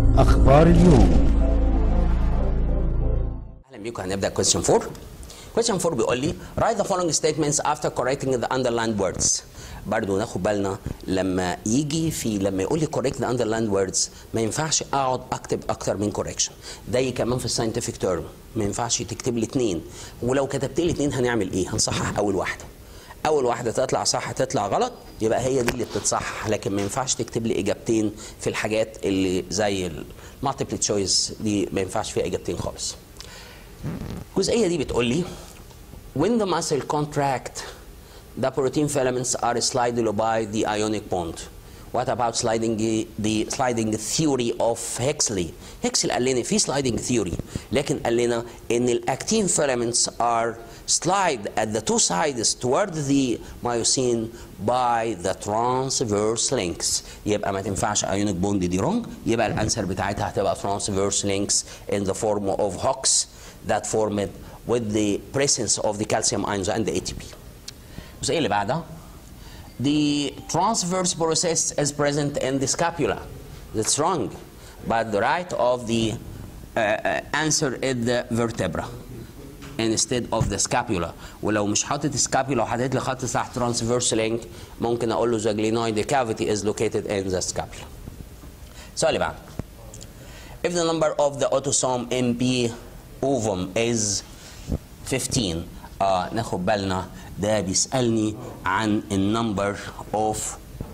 أخبار اليوم اهلا بيكم هنبدا question 4 question 4 بيقول لي write the following statements after correcting the underlined words برضه ناخد بالنا لما يجي في لما يقول لي correct the underlined words ما ينفعش اقعد اكتب اكتر من correction ده كمان في الساينتفك تيرم ما ينفعش تكتب لي اثنين ولو كتبت لي اثنين هنعمل ايه هنصحح اول واحده اول واحده تطلع صح تطلع غلط يبقى هي دي اللي بتتصحح لكن ما ينفعش تكتب لي اجابتين في الحاجات اللي زي المالتيبل تشويس دي ما ينفعش فيها اجابتين خالص الجزئيه دي بتقول لي when the muscle contract the protein filaments are slided by the ionic bond what about sliding the sliding theory of Huxley Huxley قال لنا في sliding theory لكن قال لنا ان الاكتين filaments are slide at the two sides toward the myosin by the transverse links يبقى ما تنفعش ionic bond دي wrong يبقى الانسر بتاعتها هتبقى transverse links in the form of Hooks that formed with the presence of the calcium ions and the ATP. الجزئية اللي بعدها the transverse process is present in the scapula. That's wrong. But the right of the uh, uh, answer is the vertebra instead of the scapula. ولو مش حاطط scapula وحاطط لي خط تحت transverse link ممكن اقول له the glenoid cavity is located in the scapula. السؤال اللي بعده. If the number of the autosome MP ovum is 15 اه ناخد بالنا ده بيسالني عن النمبر اوف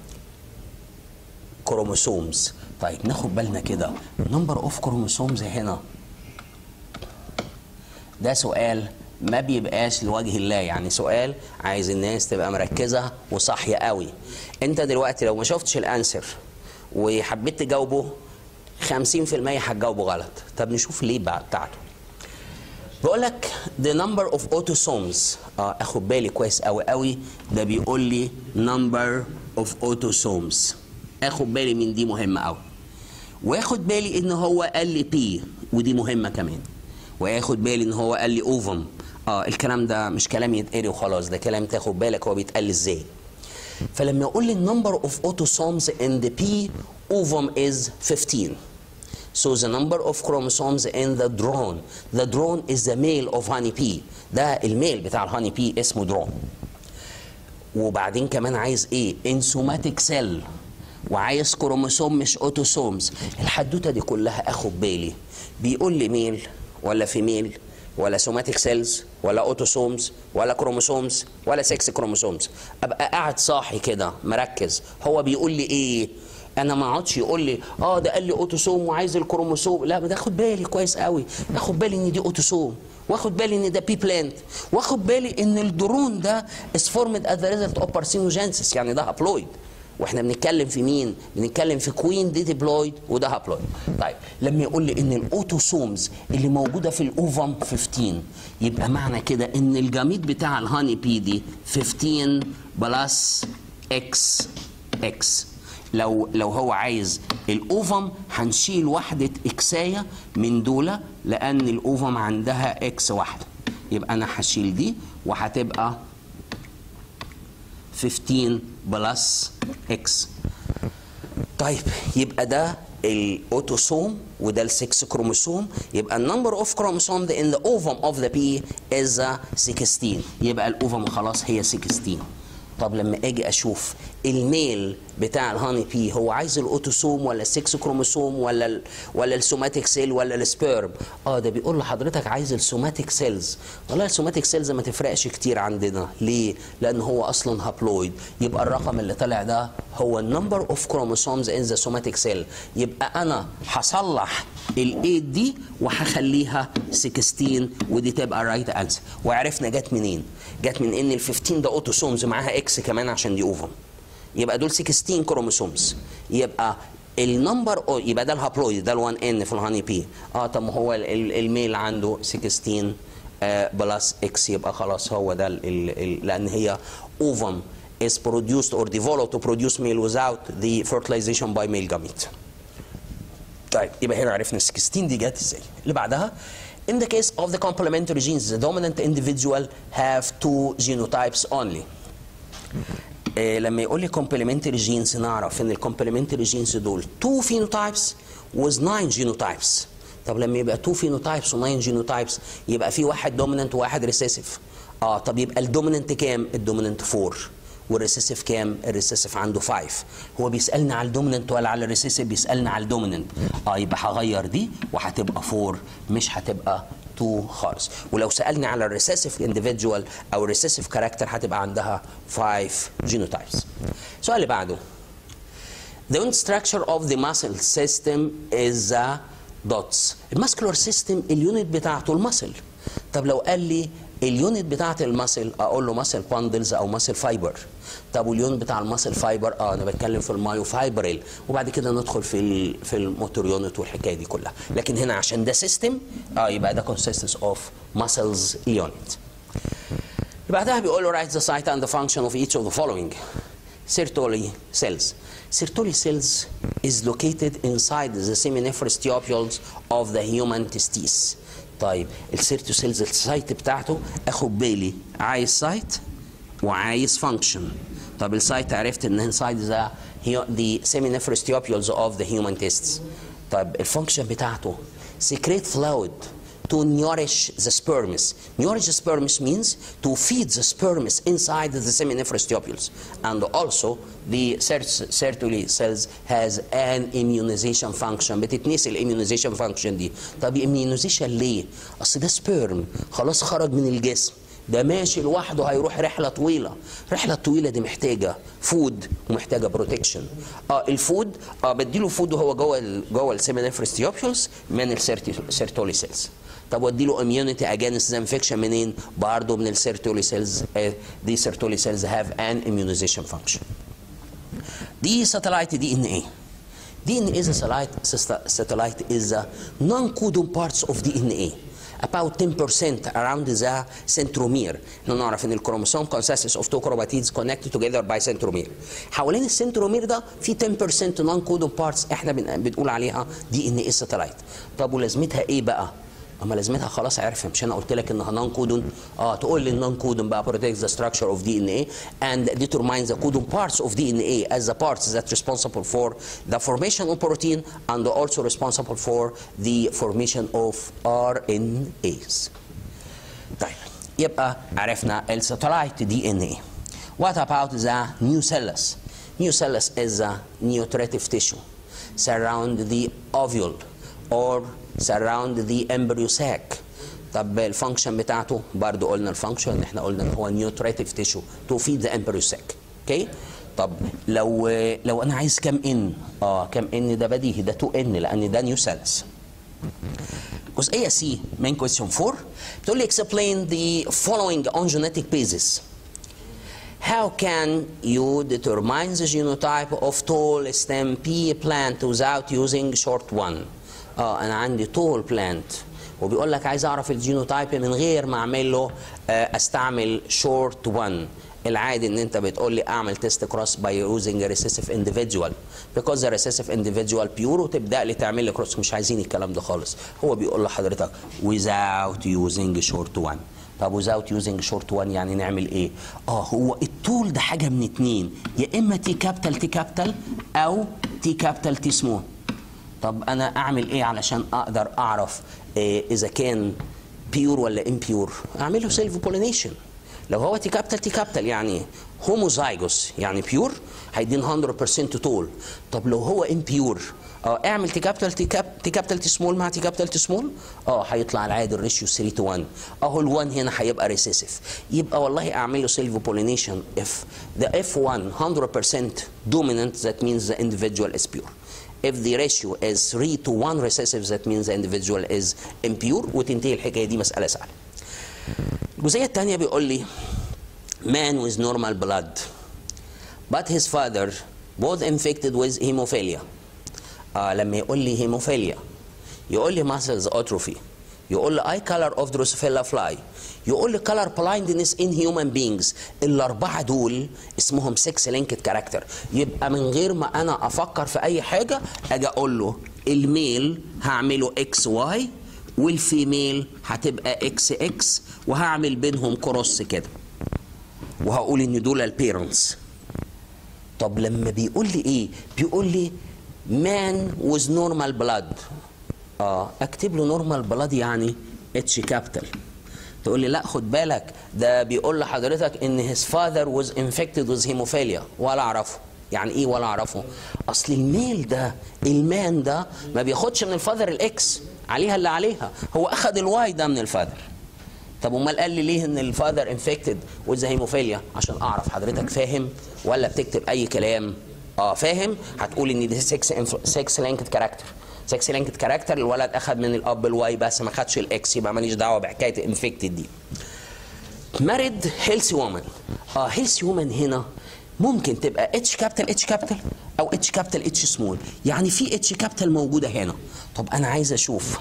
كروموسومز طيب ناخد بالنا كده نمبر اوف كروموسومز هنا ده سؤال ما بيبقاش لوجه الله يعني سؤال عايز الناس تبقى مركزه وصاحيه قوي انت دلوقتي لو ما شفتش الانسر وحبيت تجاوبه 50% هتجاوبه غلط طب نشوف ليه بقى بتاعته بيقول لك the number of autosomes اه اخد بالي كويس قوي قوي ده بيقول لي number of autosomes اخد بالي من دي مهمه قوي واخد بالي ان هو قال لي بي ودي مهمه كمان واخد بالي ان هو قال لي اوفم اه الكلام ده مش كلام يتقري وخلاص ده كلام تاخد بالك هو بيتقال ازاي فلما يقول لي النمبر اوف autosomes in the P ovum is 15 So the number of chromosomes in the drone the drone is the male of honey bee ده الميل بتاع الهاني بي اسمه درون وبعدين كمان عايز ايه انسوماتيك سيل وعايز كروموسوم مش اوتوسومز الحدوته دي كلها اخد بالي بيقول لي ميل ولا فيميل ولا سوماتيك سيلز ولا اوتوسومز ولا كروموسومز ولا سكس كروموسومز ابقى قاعد صاحي كده مركز هو بيقول لي ايه انا ما اقعدش يقول لي اه ده قال لي اوتوسوم وعايز الكروموسوم لا ده اخد بالي كويس قوي اخد بالي ان دي اوتوسوم واخد بالي ان ده بي بلانت واخد بالي ان الدرون ده از فورمد از ذا ريزلت اوف بارسينوجينسيس يعني ده هابلويد واحنا بنتكلم في مين؟ بنتكلم في كوين دي ديبلويد وده هابلويد. طيب لما يقول لي ان الاوتوسومز اللي موجوده في الاوفم 15 يبقى معنى كده ان الجميد بتاع الهاني بي دي 15 بلس اكس اكس لو لو هو عايز الاوفم هنشيل وحده اكسايه من دول لان الاوفم عندها اكس واحده يبقى انا هشيل دي وهتبقى 15 بلس اكس طيب يبقى ده الاوتوسوم وده السكس كروموسوم يبقى النمبر اوف كروموسوم ان ذا اوفم اوف ذا بي از 16 يبقى الاوفم خلاص هي 16 طب لما اجي اشوف الميل بتاع الهاني بي هو عايز الاوتوسوم ولا السكس كروموسوم ولا ال ولا السوماتيك سيل ولا السبيرم اه ده بيقول لحضرتك عايز السوماتيك سيلز والله السوماتيك سيلز ما تفرقش كتير عندنا ليه لان هو اصلا هابلويد يبقى الرقم اللي طلع ده هو النمبر اوف كروموسومز ان ذا سوماتيك سيل يبقى انا هصلح ال8 دي وهخليها 16 ودي تبقى الرايت انسر وعرفنا جت منين جت من ان ال 15 ده اوتوسومز معاها اكس كمان عشان دي اوفم يبقى دول 16 كروموسومز يبقى النمبر يبقى ده الهابلويد ده ال1 ان في الهاني بي اه طب ما هو الميل عنده 16 آه بلس اكس يبقى خلاص هو ده ال ال لان هي اوفم is produced or developed to produce male without the fertilization by male gamete. طيب يبقى هنا عرفنا 16 دي جت ازاي اللي بعدها In the case of the complementary genes, the dominant individual have two genotypes only. آه لما يقول لي كومبلمنتري جينز نعرف ان الكومبلمنتري جينز دول 2 فينوتايبس with 9 جينوتايبس طب لما يبقى 2 فينوتايبس و9 جينوتايبس يبقى في واحد دوميننت وواحد ريسيسيف اه طب يبقى الدوميننت كام الدوميننت 4 والريسيسيف كام الريسيسيف عنده 5 هو بيسالنا على الدوميننت ولا على الريسيسيف بيسالنا على الدوميننت اه يبقى هغير دي وهتبقى 4 مش هتبقى 2 خالص ولو سالني على الريسيسيف انديفيدوال او الريسيسيف كاركتر هتبقى عندها 5 جينوتايبس السؤال اللي بعده The unit structure of the muscle system is the dots. الماسكولار سيستم اليونت بتاعته المسل. طب لو قال لي اليونت بتاعت المسل اقول له مسل باندلز او مسل فايبر. طب واليونت بتاع المسل فايبر اه انا بتكلم في المايو فايبريل وبعد كده ندخل في ال في الموتور يونت والحكايه دي كلها. لكن هنا عشان ده سيستم اه يبقى ده consists of muscles unit. بعدها بيقول له write the site and the function of each of the following. Sertoli cells. Sertoli cells is located inside the seminiferous tubules of the human testes. طيب السيرتو سيلز السايت بتاعته اخد بالي عايز سايت وعايز فانكشن طب السايت عرفت ان inside the, the seminiferous tubules of the human testes طب الفانكشن بتاعته secrete fluid to nourish the sperms. Nourish the sperms means to feed the sperms inside the seminiferous tubules. And also the Sertoli cells has an immunization function. بتتنسي الاميونيزيشن فانكشن دي. طب immunization ليه؟ اصل ده سبيرم خلاص خرج من الجسم. ده ماشي لوحده هيروح رحله طويله الرحله الطويله دي محتاجه فود ومحتاجه بروتكشن اه الفود اه بديله فود وهو جوه ال جوه السيمينيفرس تيوبيولز من السيرتولي سيلز طب واديله اميونيتي اجينست ذا انفكشن منين؟ برضه من السيرتولي سيلز دي سيرتولي سيلز هاف ان immunization فانكشن دي ساتلايت دي ان ايه DNA is a satellite, satellite is the non-codon parts of DNA. about 10% around the centromere احنا نعرف ان الكروموسوم consists of two chromatids connected together by centromere حوالين السنترومير ده في 10% non codon parts احنا بنقول عليها دي ان ايه ساتلايت طب ولازمتها ايه بقى اما لازمتها خلاص عرفها مش انا قلت لك انها نون كودون اه تقول لي النون كودون بقى protects the structure of DNA and determines the codon parts of DNA as the parts that responsible for the formation of protein and also responsible for the formation of RNAs. طيب يبقى عرفنا الساتلايت دي ان ايه. What about the nucellus? Nucellus is a nutritive tissue surround the ovule or surround the embryo sac طب الفانكشن بتاعته برضو قلنا الفانكشن ان احنا قلنا ان هو نيوتريتيف تيشو تو فيد ذا embryo sac اوكي طب لو لو انا عايز كام ان اه كام ان ده بديهي ده 2 ان لان ده نيوسيلس جزئيه سي main question 4 بتقول لي explain the following on genetic basis How can you determine the genotype of tall stem pea plant without using short one? اه انا عندي طول بلانت وبيقول لك عايز اعرف الجينوتايب من غير ما اعمل له استعمل شورت 1 العادي ان انت بتقول لي اعمل تيست كروس باي يوزنج ريسيسيف انديفيدوال بيكوز ذا ريسيسيف انديفيدوال بيور وتبدا لي تعمل لي كروس مش عايزين الكلام ده خالص هو بيقول لحضرتك without using short 1 طب without using short 1 يعني نعمل ايه؟ اه هو الطول ده حاجه من اتنين يا اما تي كابيتال تي كابيتال او تي كابيتال تي سمول طب انا اعمل ايه علشان اقدر اعرف إيه اذا كان بيور ولا امبيور اعمل له سيلف بولينيشن لو هو تي كابيتال تي كابيتال يعني هوموزايجوس يعني بيور هيدين 100% طول طب لو هو امبيور اه اعمل تي كابيتال تي كاب تي كابيتال تي سمول مع تي كابيتال تي سمول اه هيطلع العادي الريشيو 3 تو 1 اهو ال1 هنا هيبقى ريسيسيف يبقى والله اعمل له سيلف بولينيشن if the F1 100% dominant that means the individual is pure if the ratio is 3 to 1 recessive that means the individual is impure وتنتهي الحكايه دي مساله سهله. الجزئيه الثانيه بيقول لي man with normal blood but his father was infected with hemophilia. آه لما يقول لي hemophilia يقول لي muscles atrophy يقول لي eye color of Drosophila fly يقول لي color blindness in human beings الأربعة دول اسمهم 6 linked character يبقى من غير ما أنا أفكر في أي حاجة أجي أقول له الميل هعمله اكس واي والفيميل هتبقى اكس اكس وهعمل بينهم كروس كده وهقول ان دول البيرنتس طب لما بيقول لي ايه بيقول لي man with normal blood اه اكتب له نورمال بلاد يعني اتش كابيتال تقول لي لا خد بالك ده بيقول لحضرتك ان his father was infected with hemophilia ولا اعرفه يعني ايه ولا اعرفه اصل الميل ده المان ده ما بياخدش من الفاذر الاكس عليها اللي عليها هو اخد الواي ده من الفاذر طب امال قال لي ليه ان الفاذر انفكتد وذ هيموفيليا عشان اعرف حضرتك فاهم ولا بتكتب اي كلام اه فاهم هتقول ان دي 6 6 لينكد كاركتر 6 لينكد كاركتر الولد اخد من الاب الواي بس ما خدش الاكس يبقى ماليش دعوه بحكايه انفكتد دي مارد هيلثي وومن اه هيلثي وومن هنا ممكن تبقى اتش كابيتال اتش كابيتال او اتش كابيتال اتش سمول يعني في اتش كابيتال موجوده هنا طب انا عايز اشوف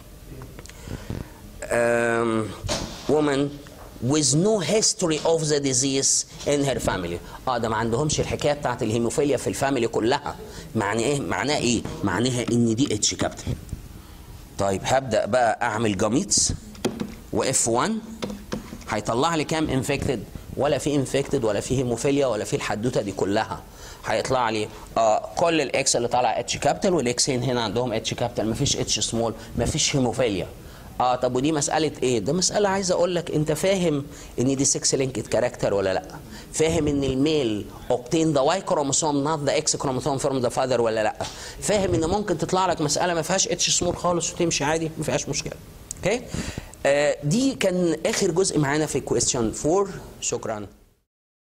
um, woman with no history of the disease in her family اه ده ما عندهمش الحكايه بتاعت الهيموفيليا في الفاميلي كلها معناه ايه معناه ايه معناها ان دي اتش كابيتال طيب هبدا بقى اعمل جاميتس واف 1 هيطلع لي كام انفكتد ولا في انفكتد ولا في هيموفيليا ولا في الحدوته دي كلها هيطلع لي آه كل الاكس اللي طالع اتش كابيتال والاكسين هنا عندهم اتش كابيتال مفيش اتش سمول مفيش هيموفيليا اه طب ودي مساله ايه ده مساله عايز اقول لك انت فاهم ان دي 6 لينكد كاركتر ولا لا فاهم ان الميل اوبتين ذا واي كروموسوم نوت ذا اكس كروموسوم فروم ذا فاذر ولا لا فاهم ان ممكن تطلع لك مساله ما فيهاش اتش سمول خالص وتمشي عادي ما فيهاش مشكله اوكي آه دي كان اخر جزء معانا في كويستشن 4 شكرا